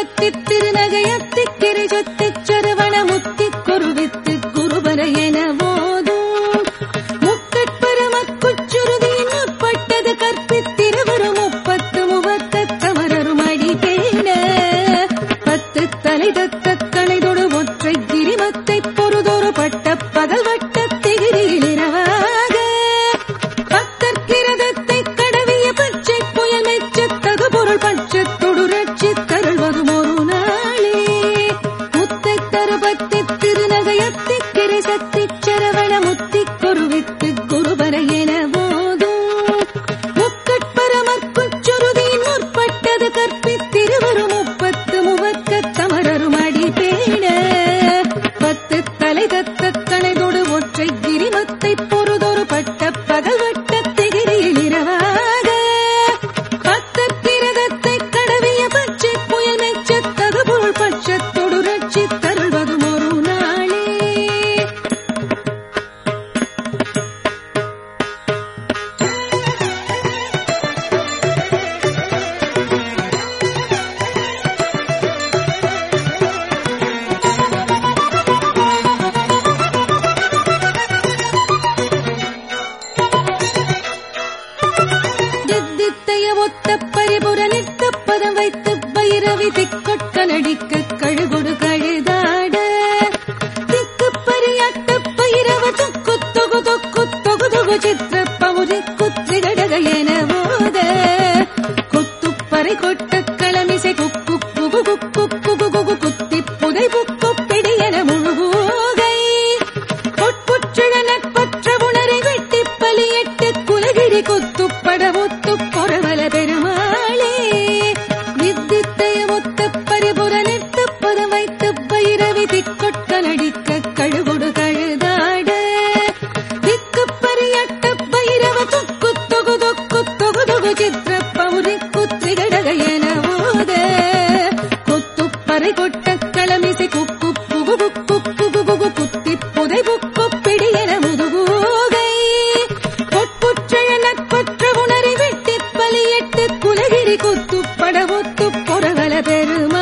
பத்தித் திருநகையத்திக் கிரிஜத்திச் சரவண முத்திக் குருவித்து குருபர என போதும் முக்கட்பரமக் குச்சுருதியின் முற்பட்டது கற்பித்திருவரு முப்பத்து முவக்கத் தமரரும் அடி பேண பத்து தலை தத்த கணைதொடு ஒற்றை கிரிமத்தை பொறுதொரு பட்ட பகல் வட்ட திகிரியில் இரவாக பத்தற்கிரதத்தை கடவிய பச்சை புயல் மெச்சத்தகு பொருள் பட்சத்தொடு ரட்சித் தருள்வதும் ஒரு நாளே முத்தை தருபத்தி திருநகையத்தி கிரை சக்தி சரவண முத்தி குருவித்து குருபர என போதும் முக்கட்பரமற்குச் சுருதியின் முற்பட்டது கற்பித்திருவரு முப்பத்து முவக்கத் தமரரும் அடி பேண பத்து தலை தத்த கணைதொடு ஒற்றை கிரிமத்தை பொறுதொரு பட்ட பகல் வட்ட திகிரியில் இரவாக பத்தற்கிரதத்தை கடவிய பச்சை புயல் மெச்சத்தகு பொருள் பட்சத்தொடு ரட்சித் தருள்வதும் ஒரு நாளே தித்தித்தைய ஒத்த பரிபுர நித்த பதம் வைத்து பைரவி திக்கொட்க நடிக்க கழுகுடு கழுதாட திக்கு பரியாட்ட பைரவ தொக்கு தொகு தொக்கு தொகு தொகு சித்திர பவுரி குத்ரி கடக என போத குத்துப்பறை கொட்ட களமிசை குக்கு குகு குக்கு குகு குகு குத்தி புதை புக்கு பிடி என முழுகூகை பொற்புற்றிட நட்பற்ற உணரை வெட்டி பலியிட்டு குலகிரி குத்துப்பட ஒத்து பொறவல பெருமாளே வித்தித்தைய ஒத்த பரிபுர நிறுத்த பதம் வைத்து பைரவி திக்கொட்க நடிக்க கழுகுடு கழுதாட திக்கு பரியட்ட பைரவ தொக்கு தொகு தொக்கு தொகு தொகு சித்திர பௌரி குத்ரி கடக என ஓத கொத்துப்பறை கொட்ட களமிசை குக்கு புகு புக்கு புகு புகு குத்தி புதை புக்கு பிடி என முதுகூகை பொற்புற்றழ நட்பற்ற உணரை வெட்டி பலியிட்டு குலகிரி குத்துப்பட ஒத்து பொறவல பெருமாளே